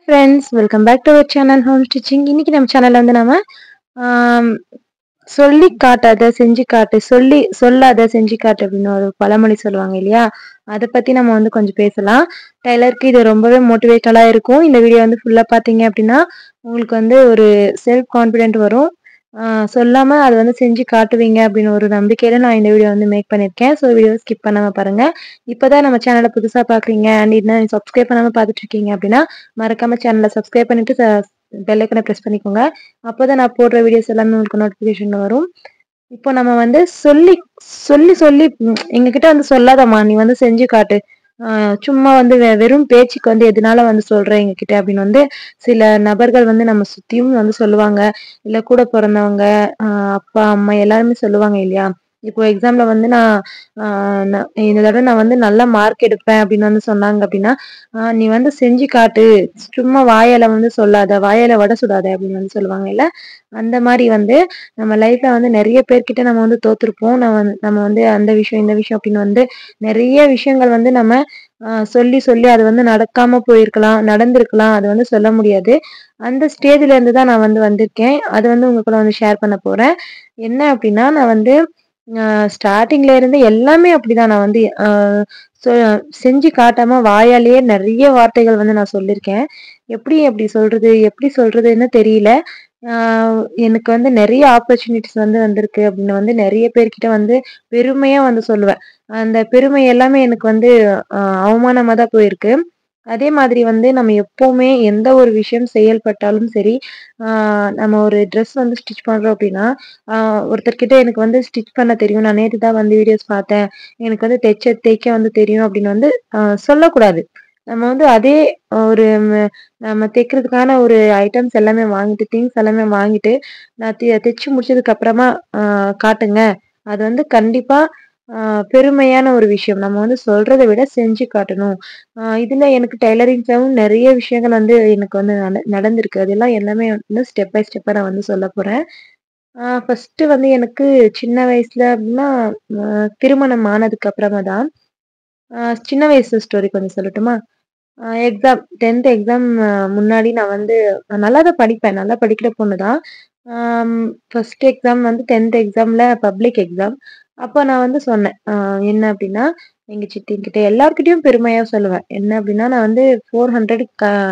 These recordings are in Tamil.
Friends welcome back to our channel home stitching இன்னைக்கு நம்ம சேனல்ல வந்து நம்ம ஆம், சொல்லி காட்டாத செஞ்சு காட்டு சொல்லி சொல்லாத செஞ்சு காட்டு அப்படின்னு ஒரு பழமொழி சொல்லுவாங்க இல்லையா அதை பத்தி நம்ம வந்து கொஞ்சம் பேசலாம் டைலருக்கு இது ரொம்பவே மோட்டிவேட்டலா இருக்கும் இந்த வீடியோ வந்து ஃபுல்லா பாத்தீங்க அப்படின்னா உங்களுக்கு வந்து ஒரு செல்ஃப் கான்பிடென்ட் வரும் ஆஹ் சொல்லாம அதை வந்து செஞ்சு காட்டுவீங்க அப்படின்னு ஒரு நம்பிக்கையில நான் இந்த வீடியோ வந்து மேக் பண்ணிருக்கேன் ஸோ வீடியோ ஸ்கிப் பண்ணாம பாருங்க இப்பதான் நம்ம சேனலை புதுசா பாக்குறீங்க அண்ட் இன்னும் சப்ஸ்கிரைப் பண்ணாம பாத்துட்டு இருக்கீங்க அப்படின்னா மறக்காம சேனலை சப்ஸ்கிரைப் பண்ணிட்டு பெல் ஐக்கனை ப்ரெஸ் பண்ணிக்கோங்க அப்போதான் நான் போடுற வீடியோஸ் எல்லாமே உங்களுக்கு நோட்டிஃபிகேஷன் வரும் இப்போ நம்ம வந்து சொல்லி சொல்லி சொல்லி ம், எங்ககிட்ட வந்து சொல்லாதம்மா நீ வந்து செஞ்சு காட்டு ஆஹ் சும்மா வந்து வெ- வெறும் பேச்சுக்கு வந்து எதனால வந்து சொல்ற எங்ககிட்ட அப்படின்னு வந்து சில நபர்கள் வந்து நம்ம சுத்தியும் வந்து சொல்லுவாங்க இல்ல கூட பிறந்தவங்க ஆஹ் அப்பா அம்மா எல்லாருமே சொல்லுவாங்க இல்லையா இப்போ எக்ஸாம்ல வந்து நான் ஆஹ் நான் இந்த தடவை நான் வந்து நல்ல மார்க் எடுப்பேன் அப்படின்னு வந்து சொன்னாங்க அப்படின்னா ஆஹ் நீ வந்து செஞ்சு காட்டு சும்மா வாயால வந்து சொல்லாத வாயால வடை சுடாத அப்படின்னு வந்து சொல்லுவாங்க இல்ல அந்த மாதிரி வந்து நம்ம லைஃப்ல வந்து நிறைய பேர்கிட்ட நம்ம வந்து தோத்துருப்போம் நம்ம வந்து- நம்ம வந்து அந்த விஷயம் இந்த விஷயம் அப்படின்னு வந்து நிறைய விஷயங்கள் வந்து நம்ம ஆஹ் சொல்லி சொல்லி அது வந்து நடக்காம போயிருக்கலாம் நடந்திருக்கலாம் அது வந்து சொல்ல முடியாது அந்த ஸ்டேஜ்ல இருந்து தான் நான் வந்து வந்திருக்கேன் அது வந்து உங்க கூட வந்து ஷேர் பண்ண போறேன் என்ன அப்படின்னா நான் வந்து ஸ்டார்டிங்ல இருந்து எல்லாமே அப்படிதான் நான் வந்து ஆஹ் சொ- செஞ்சு காட்டாம வாயாலேயே நிறைய வார்த்தைகள் வந்து நான் சொல்லியிருக்கேன் எப்படி அப்படி சொல்றது எப்படி சொல்றதுன்னு தெரியல ஆஹ் எனக்கு வந்து நிறைய ஆப்பர்ச்சுனிட்டிஸ் வந்து வந்திருக்கு அப்படின்னு வந்து நிறைய பேர்கிட்ட வந்து பெருமையா வந்து சொல்லுவேன் அந்த பெருமை எல்லாமே எனக்கு வந்து ஆஹ் அவமானமா தான் போயிருக்கு அதே மாதிரி வந்து நம்ம எப்பவுமே எந்த ஒரு விஷயம் செயல்பட்டாலும் சரி ஆஹ் நம்ம ஒரு ட்ரெஸ் வந்து ஸ்டிச் பண்றோம் அப்படின்னா ஆஹ் ஒருத்தர்கிட்ட எனக்கு வந்து ஸ்டிச் பண்ண தெரியும் நான் நேற்று தான் வந்து வீடியோஸ் பார்த்தேன் எனக்கு வந்து தைச்ச தைக்க வந்து தெரியும் அப்படின்னு வந்து ஆஹ் சொல்லக்கூடாது நம்ம வந்து அதே ஒரு ம், நம்ம தைக்கிறதுக்கான ஒரு ஐட்டம்ஸ் எல்லாமே வாங்கிட்டு திங்ஸ் எல்லாமே வாங்கிட்டு நான் தி- தைச்சு முடிச்சதுக்கு அப்புறமா ஆஹ் காட்டுங்க அது வந்து கண்டிப்பா ஆஹ் பெருமையான ஒரு விஷயம் நம்ம வந்து சொல்றதை விட செஞ்சு காட்டணும் ஆஹ் இதுல எனக்கு டைலரிங்ஸாவும் நிறைய விஷயங்கள் வந்து எனக்கு வந்து நட- நடந்திருக்கு அதெல்லாம் எல்லாமே வந்து ஸ்டெப் பை ஸ்டெப்பா நான் வந்து சொல்ல போறேன் ஃபர்ஸ்ட் வந்து எனக்கு சின்ன வயசுல அப்படின்னா ஆஹ் திருமணம் ஆனதுக்கு அப்புறமா தான் ஆஹ் சின்ன வயசு ஸ்டோரி கொஞ்சம் சொல்லட்டுமா எக்ஸாம் டென்த் எக்ஸாம் முன்னாடி நான் வந்து நான் நல்லா தான் படிப்பேன் நல்லா படிக்கிற பொண்ணு தான் ஃபர்ஸ்ட் எக்ஸாம் வந்து டென்த் எக்ஸாம்ல பப்ளிக் எக்ஸாம் அப்போ நான் வந்து சொன்னேன் ஆஹ் என்ன அப்படின்னா எங்க சித்தி கிட்ட எல்லார்கிட்டயும் பெருமையா சொல்லுவேன் என்ன அப்படின்னா நான் வந்து ஃபோர் ஹண்ட்ரட்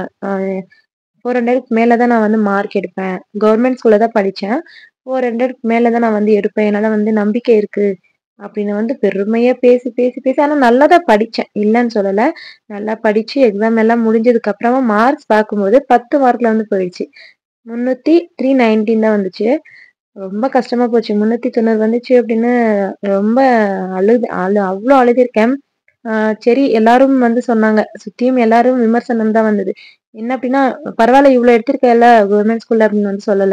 ஃபோர் ஹண்ட்ரட்க்கு மேல தான் நான் வந்து மார்க் எடுப்பேன் கவர்மெண்ட் ஸ்கூல்ல தான் படித்தேன் ஃபோர் ஹண்ட்ரட்க்கு மேல தான் நான் வந்து எடுப்பேன் என்னால வந்து நம்பிக்கை இருக்கு அப்படின்னு வந்து பெருமையா பேசி பேசி பேசி ஆனா நல்லா தான் படிச்சேன் இல்லைன்னு சொல்லல நல்லா படிச்சு எக்ஸாம் எல்லாம் முடிஞ்சதுக்கு அப்புறமா மார்க்ஸ் பார்க்கும்போது பத்து மார்க்ல வந்து போயிடுச்சு முன்னூத்தி த்ரீ நைன்டீன் தான் வந்துச்சு ரொம்ப கஷ்டமா போச்சு முன்னூத்தி தொண்ணூறு வந்துச்சு அப்படின்னு ரொம்ப அழுது அழு அவ்வளோ அழுதிருக்கேன் ஆஹ் சரி எல்லாரும் வந்து சொன்னாங்க சுத்தியும் எல்லாரும் விமர்சனம் தான் வந்தது என்ன அப்படின்னா பரவாயில்ல இவ்வளவு எடுத்திருக்கல கவர்மெண்ட் ஸ்கூல்ல அப்படின்னு வந்து சொல்லல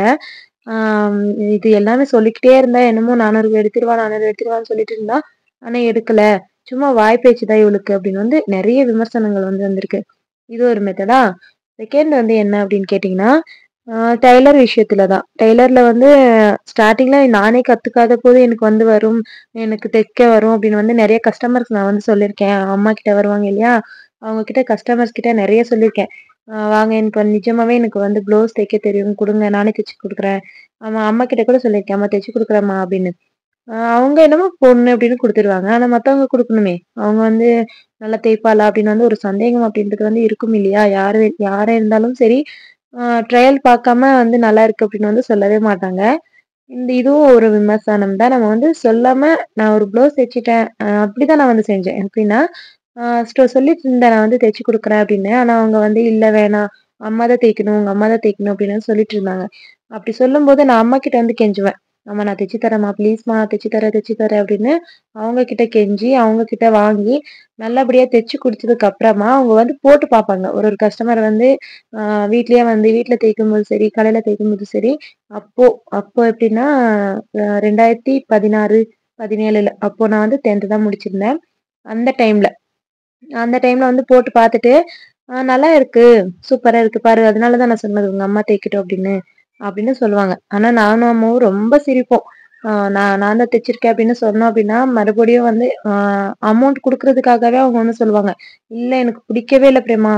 ஆஹ் இது எல்லாமே சொல்லிக்கிட்டே இருந்தா என்னமோ நானூறு எடுத்துருவா நானூறு எடுத்துருவான்னு சொல்லிட்டு இருந்தா ஆனா எடுக்கல சும்மா வாய் பேச்சு தான் இவளுக்கு அப்படின்னு வந்து நிறைய விமர்சனங்கள் வந்து வந்திருக்கு இது ஒரு மெத்தடா செகண்ட் வந்து என்ன அப்படின்னு கேட்டிங்கன்னா டெய்லர் விஷயத்துல தான் டெய்லர்ல வந்து ஸ்டார்டிங்ல நானே கத்துக்காத போது எனக்கு வந்து வரும் எனக்கு தைக்க வரும் அப்படின்னு வந்து நிறைய கஸ்டமர்ஸ் நான் வந்து சொல்லியிருக்கேன் அம்மா கிட்ட வருவாங்க இல்லையா அவங்க கிட்ட கஸ்டமர்ஸ் கிட்ட நிறைய சொல்லியிருக்கேன் ஆஹ் வாங்க எனக்கு வந்து நிஜமாவே எனக்கு வந்து ப்ளவுஸ் தைக்க தெரியும் கொடுங்க நானே தைச்சு கொடுக்குறேன் ஆமா அம்மா கிட்ட கூட சொல்லியிருக்கேன் அம்மா தைச்சு கொடுக்குறேம்மா அப்படின்னு ஆஹ் அவங்க என்னமோ பொண்ணு அப்படின்னு கொடுத்துருவாங்க ஆனா மத்தவங்க கொடுக்கணுமே அவங்க வந்து நல்லா தேய்ப்பாளா அப்படின்னு வந்து ஒரு சந்தேகம் அப்படின்றது வந்து இருக்கும் இல்லையா யாரு யாரா இருந்தாலும் சரி ட்ரையல் பார்க்காம வந்து நல்லா இருக்கு அப்படின்னு வந்து சொல்லவே மாட்டாங்க இந்த இதுவும் ஒரு விமர்சனம் தான் நம்ம வந்து சொல்லாம நான் ஒரு ப்ளவுஸ் தைச்சிட்டேன் ஆஹ் அப்படிதான் நான் வந்து செஞ்சேன் எப்படின்னா ஆஹ் ஸ்டோ- சொல்லிட்டு இருந்தேன் நான் வந்து தைச்சு கொடுக்குறேன் அப்படின்னு ஆனா அவங்க வந்து இல்ல வேணாம் அம்மா தான் தைக்கணும் உங்க அம்மா தான் தைக்கணும் அப்படின்னு சொல்லிட்டு இருந்தாங்க அப்படி சொல்லும்போது நான் அம்மா கிட்ட வந்து கெஞ்சுவேன் அம்மா நான் தைச்சு தரேம்மா ப்ளீஸ்மா தைச்சு தரேன் தைச்சு தரேன் அப்படின்னு அவங்க கிட்ட கெஞ்சி அவங்க கிட்ட வாங்கி நல்லபடியா தைச்சு கொடுத்ததுக்கு அப்புறமா அவங்க வந்து போட்டு பார்ப்பாங்க ஒரு ஒரு கஸ்டமர் வந்து ஆஹ் வீட்லயே வந்து வீட்ல தைக்கும் போது சரி கடையில தைக்கும் போது சரி அப்போ அப்போ எப்படின்னா ஆஹ் ரெண்டாயிரத்தி பதினாறு பதினேழுல அப்போ நான் வந்து டென்த் தான் முடிச்சிருந்தேன் அந்த டைம்ல அந்த டைம்ல வந்து போட்டு பார்த்துட்டு ஆஹ் நல்லா இருக்கு சூப்பரா இருக்கு பாரு அதனாலதான் நான் சொன்னது உங்க அம்மா தைக்கட்டும் அப்படின்னு அப்படின்னு சொல்லுவாங்க ஆனா நானும் அம்மாவும் ரொம்ப சிரிப்போம் ஆஹ் நான் நான் தான் தைச்சிருக்கேன் அப்படின்னு சொன்னோம் அப்படின்னா மறுபடியும் வந்து அமௌண்ட் கொடுக்கறதுக்காகவே அவங்க வந்து சொல்லுவாங்க இல்ல எனக்கு பிடிக்கவே இல்லை பிரேமா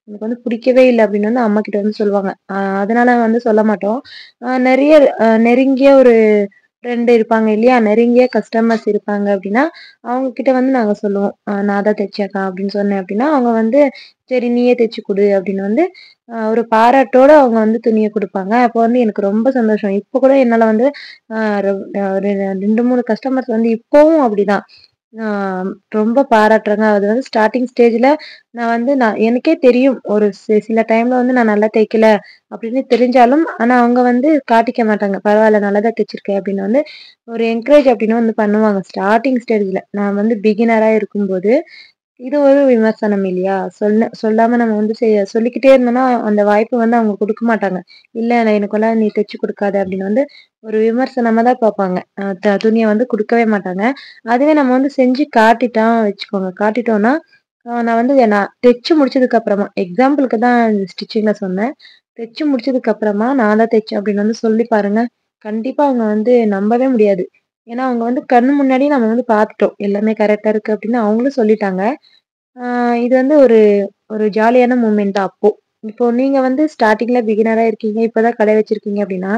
எனக்கு வந்து பிடிக்கவே இல்ல அப்படின்னு வந்து அம்மா கிட்ட வந்து சொல்லுவாங்க. அ அதனால வந்து சொல்ல மாட்டோம். அ நெறைய அ நெருங்கிய ஒரு ஃப்ரெண்ட் இருப்பாங்க இல்லையா? நெருங்கிய கஸ்டமர்ஸ் இருப்பாங்க அப்படின்னா, அவங்க கிட்ட வந்து நாங்க சொல்லுவோம். அ நான் தான் தச்சேன்க்கா அப்படின்னு சொன்னேன் அப்படின்னா, அவங்க வந்து சரி நீயே தச்சு குடு அப்படின்னு வந்து அ ஒரு பாராட்டோட அவங்க வந்து துணிய குடுப்பாங்க. அப்போ வந்து எனக்கு ரொம்ப சந்தோஷம். இப்ப கூட என்னால வந்து அ ரொ ஒரு 2, 3 கஸ்டமர்ஸ் வந்து இப்பவும் அப்படிதான். ஆ ரொம்ப பாராட்டுறாங்க. அது வந்து ஸ்டார்ட்டிங் ஸ்டேஜ்ல நான் வந்து நான் எனக்கே தெரியும். ஒரு சி சில டைம்ல வந்து நான் நல்லா தைக்கல அப்படின்னு தெரிஞ்சாலும், ஆனா அவங்க வந்து காட்டிக்க மாட்டாங்க. பரவால்ல நல்லா தான் தச்சிருக்க அப்படின்னு வந்து ஒரு என்கரேஜ் அப்படின்னு வந்து பண்ணுவாங்க. ஸ்டார்ட்டிங் ஸ்டேஜ்ல. நான் வந்து பிகினரா இருக்கும்போது, இது ஒரு விமர்சனம் இல்லையா? சொன்ன சொல்லாம நம்ம வந்து செ சொல்லிக்கிட்டே இருந்தோம்னா, அந்த வாய்ப்பு வந்து அவங்க குடுக்க மாட்டாங்க. இல்ல நான் எனக்கெல்லாம் நீ தச்சு குடுக்காத அப்படின்னு வந்து ஒரு விமர்சனமா தான் பார்ப்பாங்க. அ த துணிய வந்து குடுக்கவே மாட்டாங்க. அதுவே நம்ம வந்து செஞ்சு காட்டிட்டோம் வச்சுக்கோங்க. காட்டிட்டோம்னா, அ நான் வந்து நான் தச்சு முடிச்சதுக்கு அப்புறமா எக்ஸாம்பிளுக்கு தான் ஸ்டிச்சிங்ல சொன்னேன். தச்சு முடிச்சதுக்கு அப்புறமா நான் தான் தச்சேன் அப்படின்னு வந்து சொல்லி பாருங்க. கண்டிப்பா அவங்க வந்து நம்பவே முடியாது. ஏன்னா அவங்க வந்து கண்ணு முன்னாடியே நம்ம வந்து பார்த்துட்டோம். எல்லாமே கரெக்ட்டா இருக்கு அப்படின்னு அவங்களும் சொல்லிட்டாங்க. ஆ இது வந்து ஒரு ஒரு ஜாலியான மூமெண்ட் தான் அப்போ. இப்போ நீங்க வந்து ஸ்டார்ட்டிங்ல பிகினரா இருக்கீங்க. இப்ப தான் கடை வச்சிருக்கீங்க அப்படின்னா,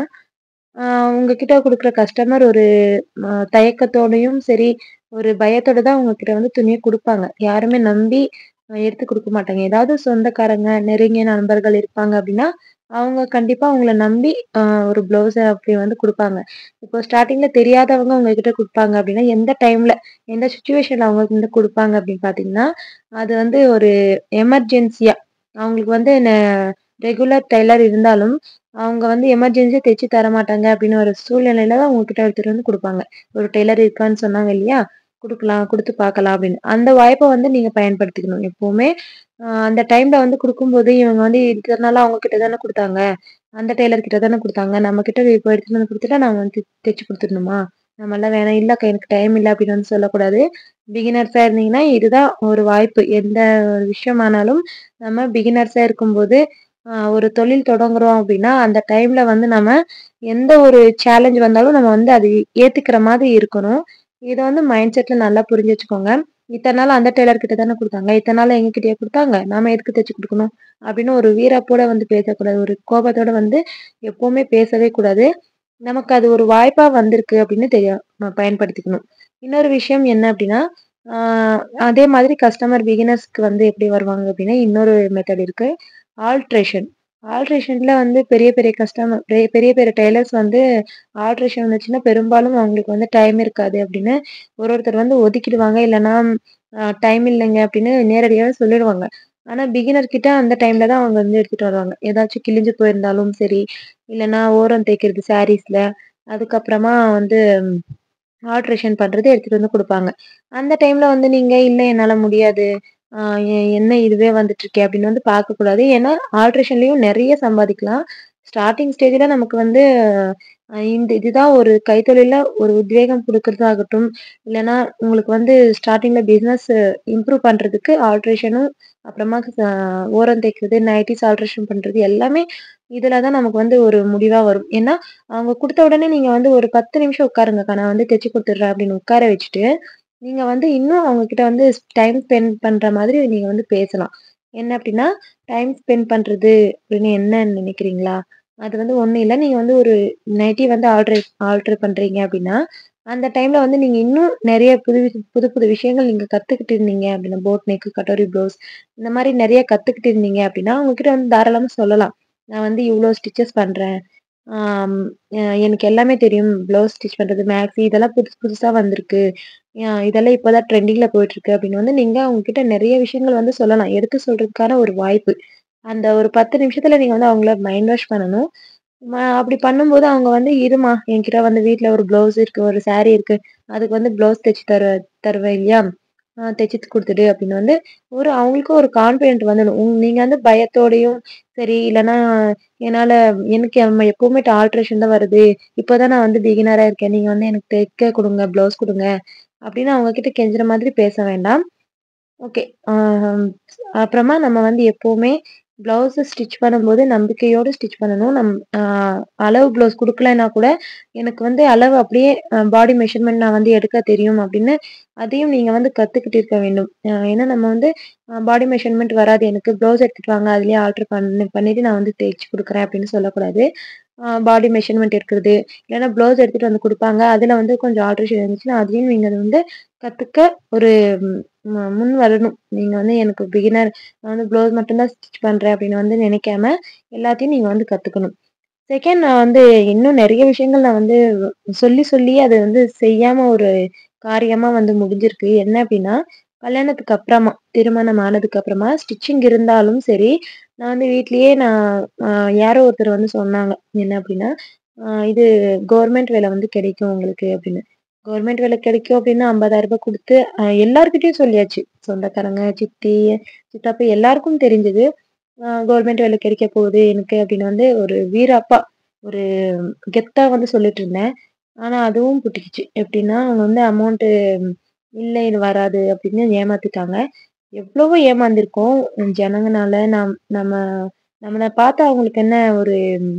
ஆ உங்ககிட்ட குடுக்குற கஸ்டமர் ஒரு அ தயக்கத்தோடயும் சரி, ஒரு பயத்தோட தான் உங்ககிட்ட வந்து துணிய குடுப்பாங்க. யாருமே நம்பி அ எடுத்து குடுக்க மாட்டாங்க. ஏதாவது சொந்தக்காரங்க, நெருங்கிய நண்பர்கள் இருப்பாங்க அப்படின்னா, அவங்க கண்டிப்பா உங்கள நம்பி அ ஒரு ப்ளவுஸ அப்படி வந்து குடுப்பாங்க. இப்போ ஸ்டார்ட்டிங்ல தெரியாதவங்க உங்ககிட்ட குடுப்பாங்க அப்படின்னா, எந்த டைம்ல, எந்த சிச்சுவேஷன்ல அவங்க வந்து குடுப்பாங்க அப்படின்னு பார்த்தீங்கன்னா, அது வந்து ஒரு எமர்ஜென்சியா அவங்களுக்கு வந்து ந ரெகுலர் டெய்லர் இருந்தாலும், அவங்க வந்து எமர்ஜென்சியா தச்சு தரமாட்டாங்க அப்படின்னு ஒரு சூழ்நிலையில தான் உங்ககிட்ட எடுத்துட்டு வந்து குடுப்பாங்க. ஒரு டெய்லர் இருக்கான்னு சொன்னாங்க இல்லையா? குடுக்கலாம், குடுத்து பார்க்கலாம் அப்படின்னு. அந்த வாய்ப்ப வந்து நீங்க பயன்படுத்திக்கணும். எப்பவுமே அ அந்த டைம்ல வந்து குடுக்கும்போது, இவங்க வந்து இத்தன நாளா அவங்க கிட்ட தானே குடுத்தாங்க. அந்த டெய்லர் கிட்ட தானே குடுத்தாங்க. நம்ம கிட்ட இப்போ எடுத்துட்டு வந்து குடுத்துட்டா நாம வந்து தச்சு குடுத்துடணுமா? நம்மலாம் வேணாம். இல்லக்கா எனக்கு டைம் இல்ல அப்படின்னு வந்து சொல்லக்கூடாது. பிகினர்ஸா இருந்தீங்கன்னா, இதுதான் ஒரு வாய்ப்பு. எந்த ஒரு விஷயமானாலும் நம்ம பிகினர்ஸா இருக்கும்போது, அ ஒரு தொழில் தொடங்குறோம் அப்படின்னா, அந்த டைம்ல வந்து நம்ம எந்த ஒரு சேலஞ்ச் வந்தாலும் நம்ம வந்து அது ஏத்துக்கிற மாதிரி இருக்கணும். இத வந்து மைண்ட் செட்ல நல்லா புரிஞ்சு வச்சுக்கோங்க. இத்தன நாள் அந்த டெய்லர் கிட்ட தானே குடுத்தாங்க. இத்தன நாள் எங்ககிட்டயா குடுத்தாங்க. நாம எதுக்கு தச்சு குடுக்கணும்? அப்படின்னு ஒரு வீராப்போட வந்து பேசக்கூடாது. ஒரு கோபத்தோட வந்து எப்பவுமே பேசவே கூடாது. நமக்கு அது ஒரு வாய்ப்பா வந்திருக்கு அப்படின்னு தெரிய நம்ம பயன்படுத்திக்கணும். இன்னொரு விஷயம் என்ன அப்படின்னா, ஆ அதே மாதிரி கஸ்டமர் பிகினர்ஸ்க்கு வந்து எப்படி வருவாங்க அப்படின்னா, இன்னொரு மெத்தட் இருக்கு. ஆல்ட்ரேஷன். ஆல்ட்ரேஷன்ல வந்து பெரிய பெரிய கஸ்டமர் பெரிய பெரிய பெரிய டெய்லர்ஸ் வந்து ஆல்ட்ரேஷன் வந்துச்சுன்னா, பெரும்பாலும் அவங்களுக்கு வந்து டைம் இருக்காது அப்படின்னு ஒரு ஒருத்தர் வந்து ஒதுக்கிடுவாங்க. இல்லன்னா அ டைம் இல்லைங்க அப்படின்னு நேரடியாவே சொல்லிடுவாங்க. ஆனா பிகினர் கிட்ட அந்த டைம்ல தான் அவங்க வந்து எடுத்துட்டு வருவாங்க. ஏதாச்சும் கிழிஞ்சு போயிருந்தாலும் சரி, இல்லன்னா ஓரம் தைக்கிறது சாரீஸ்ல, அதுக்கப்புறமா வந்து ஆல்ட்ரேஷன் பண்றது எடுத்துட்டு வந்து குடுப்பாங்க. அந்த டைம்ல வந்து நீங்க இல்ல என்னால முடியாது. ஆ எ என்ன இதுவே வந்துட்டுருக்கே அப்படின்னு வந்து பார்க்கக்கூடாது. ஏன்னா ஆல்ட்ரேஷன்லயும் நெறைய சம்பாதிக்கலாம். ஸ்டார்ட்டிங் ஸ்டேஜ்ல நமக்கு வந்து அ இந்த இதுதான் ஒரு கைத்தொழில்ல ஒரு உத்வேகம் குடுக்கறதாகட்டும், இல்லன்னா உங்களுக்கு வந்து ஸ்டார்ட்டிங்ல பிசினஸ் இம்ப்ரூவ் பண்றதுக்கு ஆல்ட்ரேஷனும், அப்புறமா ச ஓரம் தைக்கிறது, நைட்டீஸ் ஆல்ட்ரேஷன் பண்றது எல்லாமே இதுல தான் நமக்கு வந்து ஒரு முடிவா வரும். ஏன்னா, அவங்க குடுத்த உடனே நீங்க வந்து ஒரு 10 நிமிஷம் உட்காருங்கக்கா, நான் வந்து தச்சு குடுத்துடுறேன் அப்படின்னு உட்கார வச்சுட்டு, நீங்க வந்து இன்னும் அவங்க கிட்ட வந்து டைம் ஸ்பெண்ட் பண்ற மாதிரி நீங்க வந்து பேசலாம். என்ன அப்படின்னா, டைம் ஸ்பெண்ட் பண்றது அப்படின்னு என்ன நினைக்கிறீங்களா? அது வந்து ஒண்ணும் இல்ல. நீங்க வந்து ஒரு நைட்டி வந்து ஆல்ட்ரே ஆல்டர் பண்றீங்க அப்படின்னா, அந்த டைம்ல வந்து நீங்க இன்னும் நெறைய புது வி- புது புது விஷயங்கள் நீங்க கத்துக்கிட்டு இருந்தீங்க அப்படின்னா, போட் நெக், கட்டோரி ப்ளவுஸ் இந்த மாரி நெறைய கத்துக்கிட்டு இருந்தீங்க அப்படின்னா, உங்ககிட்ட வந்து தாராளமா சொல்லலாம். நான் வந்து இவ்ளோ ஸ்டிச்சஸ் பண்றேன். ஆம் அ எனக்கு எல்லாமே தெரியும். ப்ளவுஸ் ஸ்டிச் பண்றது, மேக்ஸி இதெல்லாம் புதுசு புதுசா வந்திருக்கு. அ இதெல்லாம் இப்ப தான் ட்ரெண்டிங்ல போயிட்டுருக்கு அப்படின்னு வந்து நீங்க அவங்ககிட்ட நெறைய விஷயங்கள் வந்து சொல்லலாம். எடுத்து சொல்றதுக்கான ஒரு வாய்ப்பு. அந்த ஒரு 10 நிமிஷத்துல நீங்க வந்து அவங்கள மைண்ட் வாஷ் பண்ணணும். ம அப்படி பண்ணும்போது அவங்க வந்து, "இரும்மா, என்கிட்ட வந்து வீட்ல ஒரு ப்ளவுஸ் இருக்கு, ஒரு சாரி இருக்கு. அதுக்கு வந்து ப்ளவுஸ் தச்சு தர தருவேன் இல்லையா? ஆ தச்சு குடுத்துடு" அப்படின்னு வந்து ஒரு அவங்களுக்கும் ஒரு கான்ஃபிடென்ட் வந்துடும். உங் நீங்க வந்து பயத்தோடயும் சரி, இல்லன்னா என்னால எனக்கு நம்ம எப்பவுமே ஆல்ட்ரேஷன் தான் வருது. இப்ப தான் நான் வந்து பிகினரா இருக்கேன். நீங்க வந்து எனக்கு தைக்க குடுங்க, ப்ளவுஸ் குடுங்க அப்படின்னு அவங்க கிட்ட கெஞ்சுற மாதிரி பேச வேண்டாம். ஓகே. ஆ அப்புறமா நம்ம வந்து எப்பவுமே ப்ளவுஸ ஸ்டிச் பண்ணும்போது நம்பிக்கையோட ஸ்டிச் பண்ணணும். நம் அ அளவு ப்ளவுஸ் குடுக்கலைன்னா கூட, எனக்கு வந்து அளவு அப்படியே அ பாடி மெஷர்மென்ட் நான் வந்து எடுக்க தெரியும் அப்படின்னு, அதையும் நீங்க வந்து கத்துக்கிட்டு இருக்க வேண்டும். அ ஏன்னா நம்ம வந்து அ பாடி மெஷர்மென்ட் வராது எனக்கு. ப்ளவுஸ் எடுத்துட்டு வாங்க. அதிலேயே ஆல்டர் பண்ணி பண்ணிட்டு நான் வந்து தேய்ச்சு குடுக்குறேன் அப்படின்னு சொல்லக்கூடாது. அ பாடி மெஷர்மென்ட் எடுக்கிறது, இல்லன்னா ப்ளவுஸ் எடுத்துட்டு வந்து குடுப்பாங்க. அதுல வந்து கொஞ்சம் ஆல்ட்ரேஷன் இருந்துச்சுன்னா, அதையும் நீங்க வந்து கத்துக்க ஒரு ம முன் வரணும். நீங்க வந்து எனக்கு பிகினர் நான் வந்து ப்ளவுஸ் மட்டும் தான் ஸ்டிச் பண்றேன் அப்படின்னு வந்து நினைக்காம, எல்லாத்தையும் நீங்க வந்து கத்துக்கணும். செகண்ட் நான் வந்து இன்னும் நெறைய விஷயங்கள் நான் வந்து சொல்லி சொல்லியே அத வந்து செய்யாம ஒரு காரியமா வந்து முடிஞ்சிருக்கு. என்ன அப்படின்னா, கல்யாணத்துக்கு அப்புறமா, திருமணம் ஆனதுக்கு அப்புறமா ஸ்டிச்சிங் இருந்தாலும் சரி, நான் வந்து வீட்லயே நான் அ யாரோ ஒருத்தர் வந்து சொன்னாங்க. என்ன அப்படின்னா, அ இது கவர்மெண்ட் வேலை வந்து கிடைக்கும் உங்களுக்கு அப்படின்னு. கவர்மெண்ட் வேலை கிடைக்கும் அப்படின்னு ரூ. 50,000 குடுத்து அ எல்லார்கிட்டயும் சொல்லியாச்சு. சொந்தக்காரங்க, சித்தி, சித்தப்பா எல்லாருக்கும் தெரிஞ்சது. அ கவர்மெண்ட் வேலை கிடைக்க போகுது எனக்கு அப்படின்னு வந்து ஒரு வீராப்பா, ஒரு கெத்தா வந்து சொல்லிட்டு இருந்தேன். ஆனா அதுவும் புட்டுக்கிச்சு. எப்படின்னா, அவங்க வந்து அமௌண்ட் இல்ல இது வராது அப்படின்னு ஏமாத்திட்டாங்க. எவ்வளவோ ஏமாந்துருக்கோம். ஜனங்கனால நம் நம்ம நம்மள பார்த்தா அவங்களுக்கு என்ன ஒரு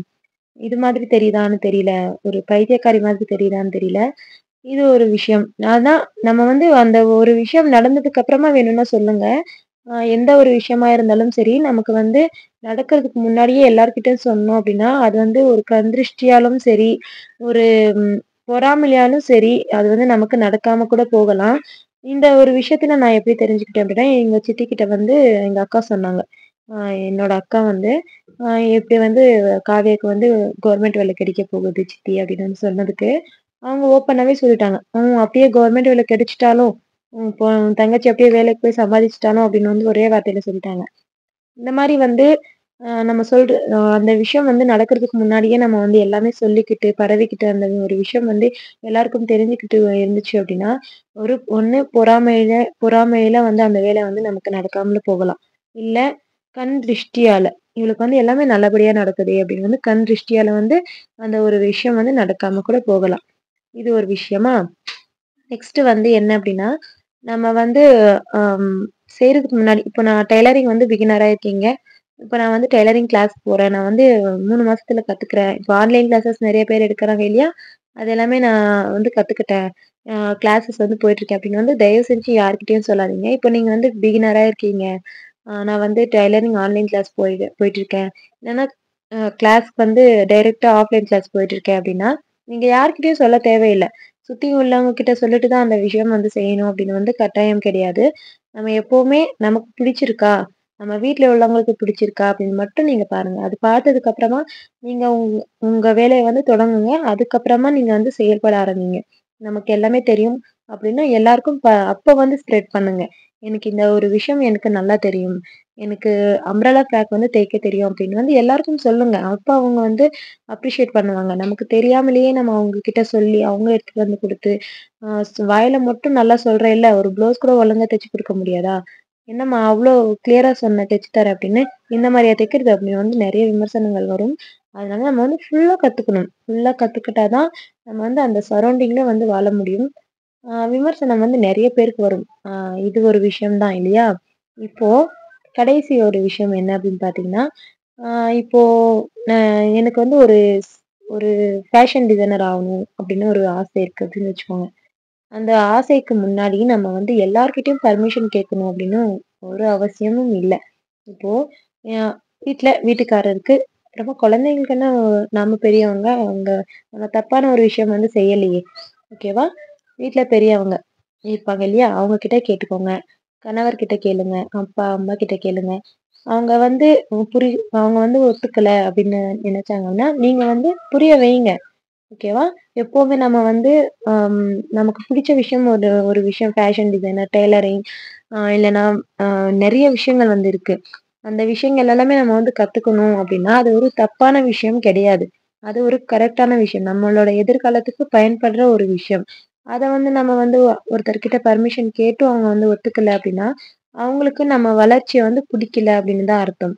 இது மாதிரி தெரியுதான்னு தெரியல. ஒரு பைத்தியக்காரி மாதிரி தெரியுதான்னு தெரியல. இது ஒரு விஷயம். அதான் நம்ம வந்து அந்த ஒரு விஷயம் நடந்ததுக்கு அப்புறமா வேணும்னா சொல்லுங்க. அ எந்த ஒரு விஷயமா இருந்தாலும் சரி, நமக்கு வந்து நடக்கிறதுக்கு முன்னாடியே எல்லார்கிட்டயும் சொன்னோம் அப்படின்னா, அது வந்து ஒரு கண் திருஷ்டியாலும் சரி, ஒரு ம் பொறாமையாலும் சரி, அது வந்து நமக்கு நடக்காம கூட போகலாம். இந்த ஒரு விஷயத்துல நான் எப்படி தெரிஞ்சுக்கிட்டேன் அப்படின்னா, எங்க சித்தி கிட்ட வந்து எங்க அக்கா சொன்னாங்க. அ என்னோட அக்கா வந்து, அ இப்படி வந்து காவியாக்கு வந்து கவர்மெண்ட் வேலை கிடைக்க போகுது சித்தி அப்படின்னு வந்து சொன்னதுக்கு, அவங்க ஓப்பனாவே சொல்லிட்டாங்க. ம் அப்படியே கவர்மெண்ட் வேலை கிடைச்சிட்டாலும், ம் இப்போ உன் தங்கச்சி அப்படியே வேலைக்கு போய் சம்பாதிச்சுட்டாலும் அப்படின்னு வந்து ஒரே வார்த்தையில சொல்லிட்டாங்க. இந்த மாரி வந்து அ நம்ம சொல்ற அ அந்த விஷயம் வந்து நடக்கிறதுக்கு முன்னாடியே நம்ம வந்து எல்லாமே சொல்லிக்கிட்டு, பரவிக்கிட்டு அந்த ஒரு விஷயம் வந்து எல்லாருக்கும் தெரிஞ்சுக்கிட்டு இருந்துச்சு அப்படின்னா, ஒரு ஒண்ணு பொறாமையில பொறாமையில வந்து அந்த வேலை வந்து நமக்கு நடக்காமலும் போகலாம். இல்ல கண் திருஷ்டியால, இவளுக்கு வந்து எல்லாமே நல்லபடியா நடக்குதே அப்படின்னு வந்து கண் திருஷ்டியால வந்து அந்த ஒரு விஷயம் வந்து நடக்காம கூட போகலாம். இது ஒரு விஷயமா? நெக்ஸ்ட் வந்து என்ன அப்படின்னா, நம்ம வந்து அம் செய்றதுக்கு முன்னாடி இப்ப நான் டெய்லரிங் வந்து பிகினரா இருக்கீங்க. இப்ப நான் வந்து டெய்லரிங் கிளாஸ் போறேன். நான் வந்து 3 மாசத்துல கத்துக்கிறேன். இப்ப ஆன்லைன் கிளாஸஸ் நெறைய பேர் எடுக்குறாங்க இல்லையா? அது எல்லாமே நான் வந்து கத்துக்கிட்டேன். அ கிளாஸஸ் வந்து போயிட்டுருக்கேன் அப்படின்னு வந்து தயவு செஞ்சு யார்கிட்டயும் சொல்லாதீங்க. இப்ப நீங்க வந்து பிகினரா இருக்கீங்க. அ நான் வந்து டெய்லரிங் ஆன்லைன் கிளாஸ் போயிட்டு போயிட்டுருக்கேன். இல்லன்னா அ கிளாஸ்க்கு வந்து டைரக்ட்டா ஆஃப்லைன் கிளாஸ் போயிட்டுருக்கேன் அப்படின்னா, நீங்க யார்கிட்டயும் சொல்ல தேவையில்ல. சுத்தி உள்ளவங்க கிட்ட சொல்லிட்டு தான் அந்த விஷயம் வந்து செய்யணும் அப்படின்னு வந்து கட்டாயம் கிடையாது. நம்ம எப்பவுமே நமக்கு பிடிச்சிருக்கா? நம்ம வீட்ல உள்ளவங்களுக்கு பிடிச்சிருக்கா? அப்படின்னு மட்டும் நீங்க பாருங்க. அது பார்த்ததுக்கு அப்புறமா நீங்க உங் உங்க வேலைய வந்து தொடங்குங்க. அதுக்கப்புறமா நீங்க வந்து செயல்பட ஆரம்பிங்க. நமக்கு எல்லாமே தெரியும் அப்படின்னா எல்லாருக்கும் ப அப்ப வந்து ஸ்ப்ரெட் பண்ணுங்க. எனக்கு இந்த ஒரு விஷயம் எனக்கு நல்லா தெரியும். எனக்கு அம்ப்ரெல்லா ஃப்ராக் வந்து தைக்க தெரியும் அப்படின்னு வந்து எல்லாருக்கும் சொல்லுங்க. அப்ப அவங்க வந்து அப்ரிஷியேட் பண்ணுவாங்க. நமக்கு தெரியாமலேயே நம்ம அவங்க கிட்ட சொல்லி, அவங்க எடுத்துட்டு வந்து குடுத்து, அ வாயில மட்டும் நல்லா சொல்றேல்ல, ஒரு ப்ளவுஸ் கூட ஒழுங்கா தச்சு குடுக்க முடியாதா? என்னம்மா அவ்ளோ கிளியரா சொன்ன தச்சு தரேன் அப்படின்னு, இந்த மாரியா தைக்கிறது அப்படின்னு வந்து நெறைய விமர்சனங்கள் வரும். அதனால நம்ம வந்து ஃபுல்லா கத்துக்கணும். ஃபுல்லா கத்துக்கிட்டா தான் நம்ம வந்து அந்த சரவுண்டிங்ல வந்து வாழ முடியும். அ விமர்சனம் வந்து நெறைய பேருக்கு வரும். அ இது ஒரு விஷயம் தான் இல்லையா? இப்போ கடைசி ஒரு விஷயம் என்ன அப்படின்னு பார்த்தீங்கன்னா, அ இப்போ அ எனக்கு வந்து ஒரு ஸ் ஒரு ஃபேஷன் டிசைனர் ஆகணும் அப்படின்னு ஒரு ஆசை இருக்கு அப்படின்னு வச்சுக்கோங்க. அந்த ஆசைக்கு முன்னாடி நம்ம வந்து எல்லார்கிட்டயும் பர்மிஷன் கேட்கணும் அப்படின்னு ஒரு அவசியமும் இல்ல. இப்போ அ வீட்ல வீட்டுக்காரருக்கு, அப்புறமா குழந்தைங்களுக்குன்னா நாம பெரியவங்க. அவங்க நம்ம தப்பான ஒரு விஷயம் வந்து செய்யலையே! ஓகேவா? வீட்ல பெரியவங்க இருப்பாங்க இல்லையா? அவங்க கிட்ட கேட்டுக்கோங்க. கணவர்கிட்ட கேளுங்க. அப்பா, அம்மா கிட்ட கேளுங்க. அவங்க வந்து புரி அவங்க வந்து ஒத்துக்கல அப்படின்னு நினைச்சாங்கன்னா, நீங்க வந்து புரிய வைங்க. ஓகேவா? எப்பவுமே நம்ம வந்து அம் நமக்கு பிடிச்ச விஷயம் ஒரு ஒரு விஷயம் ஃபேஷன் டிசைனர், டெய்லரிங் அ இல்லன்னா அ நெறைய விஷயங்கள் வந்து இருக்கு. அந்த விஷயங்கள் எல்லாமே நம்ம வந்து கத்துக்கணும் அப்படின்னா, அது ஒரு தப்பான விஷயம் கிடையாது. அது ஒரு கரெக்ட்டான விஷயம். நம்மளோட எதிர்காலத்துக்கு பயன்படுற ஒரு விஷயம். அத வந்து நம்ம வந்து ஒருத்தர்கிட்ட பர்மிஷன் கேட்டும் அவங்க வந்து ஒத்துக்கல அப்படின்னா, அவங்களுக்கு நம்ம வளர்ச்சிய வந்து பிடிக்கல அப்படின்னு தான் அர்த்தம்.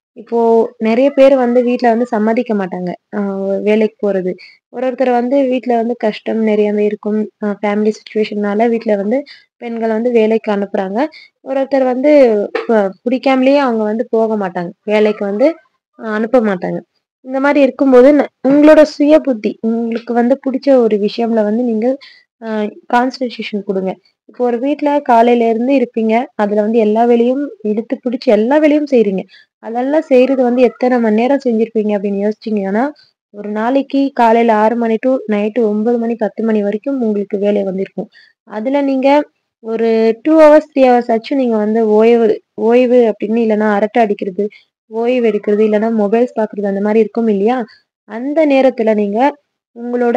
இப்போ நெறைய பேர் வந்து வீட்ல வந்து சம்மதிக்க மாட்டாங்க. அ வேலைக்கு போறது. ஒரு ஒருத்தர் வந்து வீட்ல வந்து கஷ்டம் நெறையவே இருக்கும். அ ஃபேமிலி சிச்சுவேஷன்னால வீட்ல வந்து பெண்கள வந்து வேலைக்கு அனுப்புறாங்க. ஒரு ஒருத்தர் வந்து ப பிடிக்காமலேயே அவங்க வந்து போக மாட்டாங்க. வேலைக்கு வந்து அ அனுப்ப மாட்டாங்க. இந்த மாரி இருக்கும்போது ந உங்களோட சுய புத்தி, உங்களுக்கு வந்து புடிச்ச ஒரு விஷயம்ல வந்து நீங்க அ கான்சன்ட்ரேஷன் குடுங்க. இப்போ ஒரு வீட்ல காலையில இருந்து இருப்பீங்க. அதுல வந்து எல்லா வேலையும் இழுத்து பிடிச்சு எல்லா வேலையும் செய்றீங்க. அதெல்லாம் செய்றது வந்து எத்தன மணி நேரம் செஞ்சிருப்பீங்க அப்படின்னு யோசிச்சீங்கன்னா, ஒரு நாளைக்கு காலையில 6 மணி டூ நைட்டு 9 மணி, 10 மணி வரைக்கும் உங்களுக்கு வேலை வந்து இருக்கும். அதுல நீங்க ஒரு 2 ஹவர்ஸ், 3 ஹவர்ஸ் ஆச்சும் நீங்க வந்து ஓய்வு ஓய்வு அப்படின்னு இல்லன்னா அரட்டை அடிக்கிறது, ஓய்வு எடுக்கிறது, இல்லன்னா மொபைல்ஸ் பார்க்குறது அந்த மாரி இருக்கும் இல்லையா? அந்த நேரத்துல நீங்க உங்களோட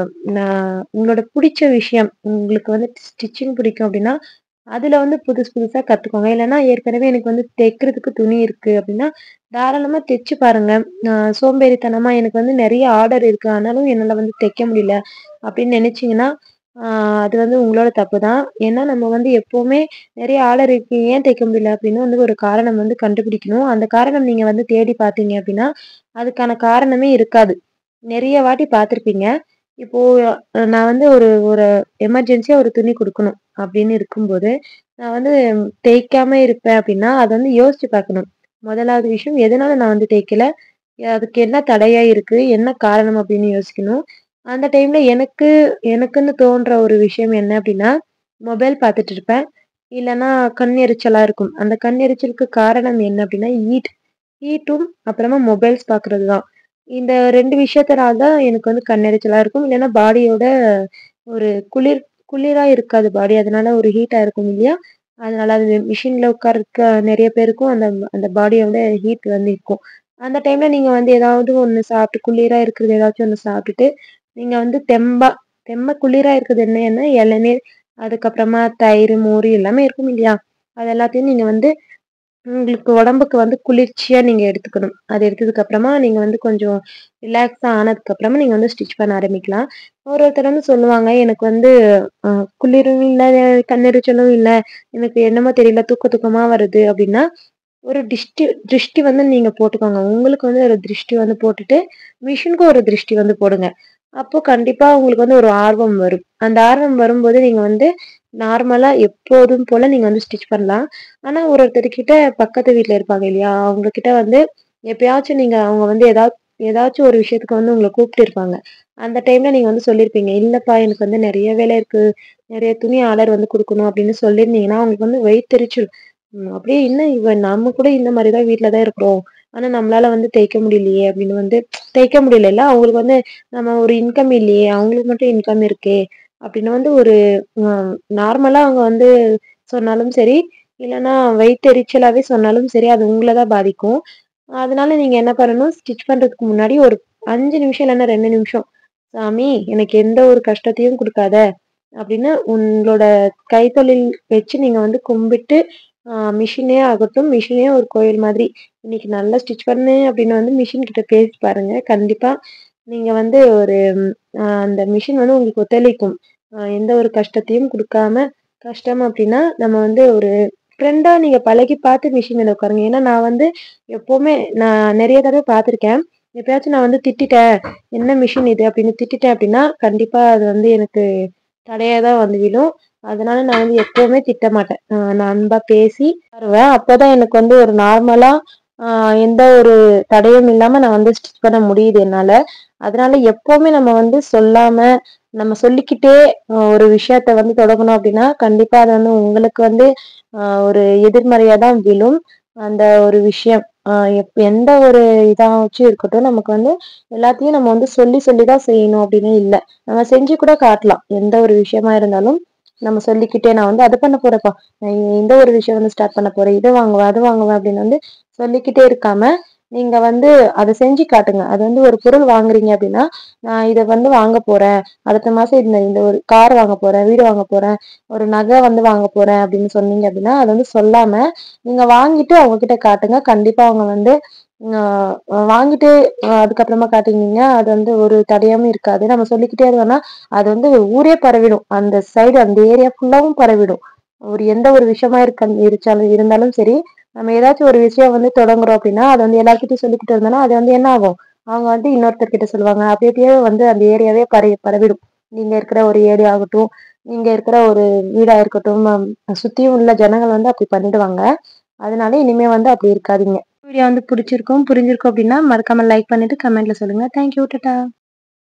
ந உங்களோட புடிச்ச விஷயம், உங்களுக்கு வந்து ஸ்டிச்சிங் பிடிக்கும் அப்படின்னா, அதுல வந்து புதுசு புதுசா கத்துக்கோங்க. இல்லன்னா ஏற்கனவே எனக்கு வந்து தைக்கிறதுக்கு துணி இருக்கு அப்படின்னா, தாராளமா தெச்சு பாருங்க. அ சோம்பேறித்தனமா எனக்கு வந்து நெறைய ஆர்டர் இருக்கு. ஆனாலும் என்னால வந்து தைக்க முடியல அப்படின்னு நெனைச்சீங்கன்னா, ஆ அது வந்து உங்களோட தப்பு தான். ஏன்னா நம்ம வந்து எப்பவுமே நெறைய ஆர்டர் இருக்கு. ஏன் தைக்க முடியல அப்படின்னு வந்து ஒரு காரணம் வந்து கண்டுபிடிக்கணும். அந்த காரணம் நீங்க வந்து தேடி பார்த்தீங்க அப்படின்னா, அதுக்கான காரணமே இருக்காது. நெறைய வாட்டி பார்த்துருப்பீங்க. இப்போ அ நான் வந்து ஒரு ஒரு எமர்ஜென்சியா ஒரு துணி குடுக்கணும் அப்படின்னு இருக்கும்போது, நான் வந்து தேய்க்காம இருப்பேன் அப்படின்னா, அத வந்து யோசிச்சு பார்க்கணும். முதலாவது விஷயம் எதனால நான் வந்து தேய்க்கல? அதுக்கு என்ன தடையா இருக்கு? என்ன காரணம் அப்படின்னு யோசிக்கணும். அந்த டைம்ல எனக்கு எனக்குன்னு தோன்ற ஒரு விஷயம் என்ன அப்படின்னா, மொபைல் பார்த்துட்டு இருப்பேன். இல்லன்னா கண் எரிச்சலா இருக்கும். அந்த கண் எரிச்சலுக்கு காரணம் என்ன அப்படின்னா, ஹீட். ஹீட்டும் அப்புறமா மொபைல்ஸ் பார்க்குறது தான். இந்த 2 விஷயத்தினால தான் எனக்கு வந்து கண் எரிச்சலா இருக்கும். இல்லன்னா பாடியோட ஒரு குளிர் குளிரா இருக்காது பாடி. அதனால ஒரு ஹீட்டா இருக்கும் இல்லையா? அதனால அது மிஷின்ல உட்கார்றதுக்க நெறைய பேருக்கும் அந்த அந்த பாடியோட ஹீட் வந்து இருக்கும். அந்த டைம்ல நீங்க வந்து ஏதாவது ஒண்ணு சாப்பிட்டு குளிரா இருக்கிறது ஏதாச்சும் ஒண்ணு சாப்பிட்டுட்டு, நீங்க வந்து தெம்பா தெம்ப குளிரா இருக்குது என்னன்னா இளநீர், அதுக்கப்புறமா தயிர், மோர் எல்லாமே இருக்கும் இல்லையா? அது எல்லாத்தையும் நீங்க வந்து உங்களுக்கு உடம்புக்கு வந்து குளிர்ச்சியா நீங்க எடுத்துக்கணும். அது எடுத்ததுக்கு அப்புறமா நீங்க வந்து கொஞ்சம் ரிலாக்ஸா ஆனதுக்கு அப்புறமா நீங்க வந்து ஸ்டிச் பண்ண ஆரம்பிக்கலாம். ஒரு ஒருத்தர் வந்து சொல்லுவாங்க, எனக்கு வந்து அ குளிரும் இல்ல, கண்ணெரிச்சலும் இல்ல, எனக்கு என்னமோ தெரியல தூக்க தூக்கமா வருது அப்படின்னா, ஒரு டிஷ்டி திருஷ்டி வந்து நீங்க போட்டுக்கோங்க. உங்களுக்கு வந்து ஒரு திருஷ்டி வந்து போட்டுட்டு, மிஷினுக்கு ஒரு திருஷ்டி வந்து போடுங்க. அப்போ கண்டிப்பா உங்களுக்கு வந்து ஒரு ஆர்வம் வரும். அந்த ஆர்வம் வரும்போது நீங்க வந்து நார்மலா எப்போதும் போல நீங்க வந்து ஸ்டிச் பண்ணலாம். ஆனா ஒரு ஒருத்தர்கிட்ட பக்கத்து வீட்ல இருப்பாங்க இல்லையா? அவங்க கிட்ட வந்து எப்பயாச்சும் நீங்க அவங்க வந்து ஏதா ஏதாச்சும் ஒரு விஷயத்துக்கு வந்து உங்கள கூப்ட்டு இருப்பாங்க. அந்த டைம்ல நீங்க வந்து சொல்லியிருப்பீங்க. "இல்லப்பா எனக்கு வந்து நெறைய வேலை இருக்கு. நெறைய துணி ஆர்டர் வந்து குடுக்கணும்." அப்படின்னு சொல்லியிருந்தீங்கன்னா, அவங்களுக்கு வந்து வயித்தெரிச்சல். ம் அப்படியே என்ன இவ நம்ம கூட இந்த மாரி தான் வீட்ல தான் இருக்கிறோம். ஆனா நம்மளால வந்து தைக்க முடியலையே அப்படின்னு வந்து தைக்க முடியலல்ல. அவங்களுக்கு வந்து நம்ம ஒரு இன்கம் இல்லையே, அவங்களுக்கு மட்டும் இன்கம் இருக்கே அப்படின்னு வந்து ஒரு அ நார்மலா அவங்க வந்து சொன்னாலும் சரி, இல்லன்னா வயித்தெரிச்சலாவே சொன்னாலும் சரி, அது உங்கள தான் பாதிக்கும். அதனால நீங்க என்ன பண்ணணும், ஸ்டிச் பண்றதுக்கு முன்னாடி ஒரு 5 நிமிஷம் இல்லன்னா 2 நிமிஷம், "சாமி எனக்கு எந்த ஒரு கஷ்டத்தையும் குடுக்காத" அப்படின்னு உங்களோட கைத்தொழில் வச்சு நீங்க வந்து கும்பிட்டு, அ மிஷினே ஆகட்டும், மிஷினே ஒரு கோயில் மாதிரி, "இன்னைக்கு நல்லா ஸ்டிச் பண்ணு" அப்படின்னு வந்து மிஷின் கிட்ட பேசி பாருங்க. கண்டிப்பா நீங்க வந்து ஒரு அ அந்த மிஷின் வந்து உங்களுக்கு ஒத்துழைக்கும். அ எந்த ஒரு கஷ்டத்தையும் குடுக்காம, கஷ்டம் அப்படின்னா நம்ம வந்து ஒரு ஃப்ரெண்டா நீங்க பழகி பார்த்து மிஷின் மேல உட்காருங்க. ஏன்னா நான் வந்து எப்பவுமே நான் நெறைய தடவ பார்த்துருக்கேன். எப்பயாச்சும் நான் வந்து திட்டிட்டேன். "என்ன மிஷின் இது?" அப்படின்னு திட்டிட்டேன் அப்படின்னா, கண்டிப்பா அது வந்து எனக்கு தடையா தான் வந்து விழும். அதனால நான் வந்து எப்பவுமே திட்ட மாட்டேன். அ நான் அன்பா பேசி உட்காருவேன். அப்பதான் எனக்கு வந்து ஒரு நார்மலா அ எந்த ஒரு தடையும் இல்லாம நான் வந்து ஸ்டிச் பண்ண முடியுது என்னால. அதனால எப்பவுமே நம்ம வந்து சொல்லாம, நம்ம சொல்லிக்கிட்டே அ ஒரு விஷயத்த வந்து தொடங்கணும் அப்படின்னா, கண்டிப்பா அது வந்து உங்களுக்கு வந்து அ ஒரு எதிர்மறையா தான் விழும். அந்த ஒரு விஷயம். அ எப் எந்த ஒரு இதாச்சும் இருக்கட்டும், நமக்கு வந்து எல்லாத்தையும் நம்ம வந்து சொல்லி சொல்லி தான் செய்யணும் அப்படின்னு இல்ல. நம்ம செஞ்சு கூட காட்டலாம். எந்த ஒரு விஷயமா இருந்தாலும் நம்ம சொல்லிக்கிட்டே நான் வந்து அத பண்ண போறேன்ப்பா. நான் இந்த ஒரு விஷயம் வந்து ஸ்டார்ட் பண்ண போறேன். இத வாங்குவேன், அது வாங்குவேன் அப்படின்னு வந்து சொல்லிக்கிட்டே இருக்காம, நீங்க வந்து அத செஞ்சு காட்டுங்க. அது வந்து ஒரு பொருள் வாங்குறீங்க அப்படின்னா, நான் இத வந்து வாங்க போறேன். அடுத்த மாசம் இந்த இந்த ஒரு கார் வாங்க போறேன், வீடு வாங்க போறேன், ஒரு நகை வந்து வாங்க போறேன் அப்படின்னு சொன்னீங்க அப்படின்னா, அத வந்து சொல்லாம, நீங்க வாங்கிட்டு அவங்க கிட்ட காட்டுங்க. கண்டிப்பா அவங்க வந்து அ வாங்கிட்டு அ அதுக்கப்புறமா காட்டினீங்க, அது வந்து ஒரு தடையாவும் இருக்காது. நம்ம சொல்லிக்கிட்டே இருந்தோம்னா, அது வந்து ஊரே பரவிடும். அந்த சைடு அந்த ஏரியா ஃபுல்லாவும் பரவிடும். ஒரு எந்த ஒரு விஷயமா இருக்க இருச்சாலும் இருந்தாலும் சரி, நம்ம ஏதாச்சும் ஒரு விஷயம் வந்து தொடங்குறோம் அப்படின்னா அதை வந்து எல்லாருக்கிட்டையும் சொல்லிக்கிட்டு இருந்தோம்னா அது வந்து என்ன ஆகும் அவங்க வந்து இன்னொருத்தர்கிட்ட சொல்லுவாங்க அப்படி அப்படியே வந்து அந்த ஏரியாவே பரவி பரவிடும் நீங்க இருக்கிற ஒரு ஏரியா ஆகட்டும் நீங்க இருக்கிற ஒரு வீடா இருக்கட்டும் ஹம், சுத்தியும் உள்ள ஜனங்கள் வந்து அப்படி பண்ணிடுவாங்க அதனால இனிமே வந்து அப்படி இருக்காதீங்க வீடியோ வந்து பிடிச்சிருக்கும் புரிஞ்சிருக்கும் அப்படின்னா மறக்காம லைக் பண்ணிட்டு கமெண்ட்ல சொல்லுங்க தேங்க்யூ டாடா